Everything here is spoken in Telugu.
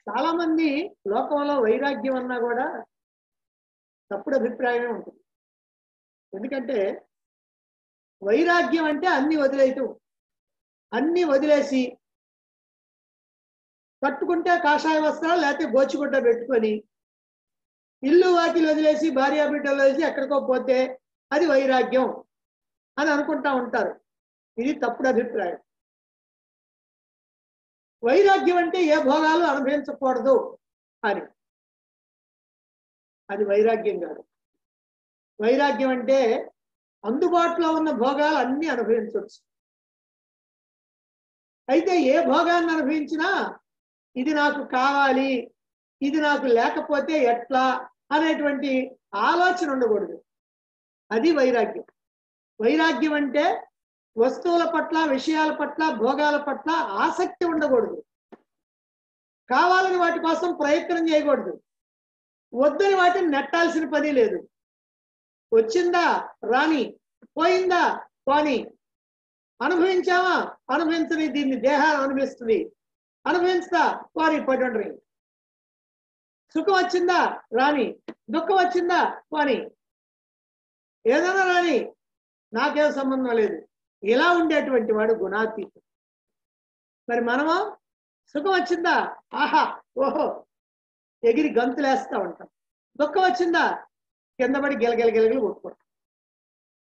చాలా మంది లోకంలో వైరాగ్యం అన్నా కూడా తప్పుడు అభిప్రాయమే ఉంటుంది ఎందుకంటే వైరాగ్యం అంటే అన్ని వదిలేయటం అన్ని వదిలేసి కట్టుకుంటే కాషాయ వస్త్రాలు లేకపోతే గోచిగుడ్డ పెట్టుకొని ఇల్లు వాకిలు వదిలేసి భార్యా బిడ్డలు వదిలేసి ఎక్కడికో పోతే అది వైరాగ్యం అని అనుకుంటా ఉంటారు ఇది తప్పుడు అభిప్రాయం వైరాగ్యం అంటే ఏ భోగాలు అనుభవించకూడదు అని అది వైరాగ్యం కాదు వైరాగ్యం అంటే అందుబాటులో ఉన్న భోగాలు అన్ని అనుభవించవచ్చు అయితే ఏ భోగాన్ని అనుభవించినా ఇది నాకు కావాలి ఇది నాకు లేకపోతే ఎట్లా అనేటువంటి ఆలోచన ఉండకూడదు అది వైరాగ్యం వైరాగ్యం అంటే వస్తువుల పట్ల విషయాల పట్ల భోగాల పట్ల ఆసక్తి ఉండకూడదు కావాలని వాటి కోసం ప్రయత్నం చేయకూడదు వద్దని వాటిని నెట్టాల్సిన పని లేదు వచ్చిందా రాని పోయిందా పోని అనుభవించావా అనుభవించని దీన్ని దేహాన్ని అనుభవిస్తుంది అనుభవించుతా వారి పడి సుఖం వచ్చిందా రాని దుఃఖం వచ్చిందా పోని ఏదైనా రాని నాకేం సంబంధం లేదు ఇలా ఉండేటువంటి వాడు గుణాతీతం మరి మనము సుఖం వచ్చిందా ఆహా ఓహో ఎగిరి గంతులేస్తా ఉంటాం దుఃఖం వచ్చిందా కింద పడి గిలగిల గిలగిలు కొట్టుకుంటాం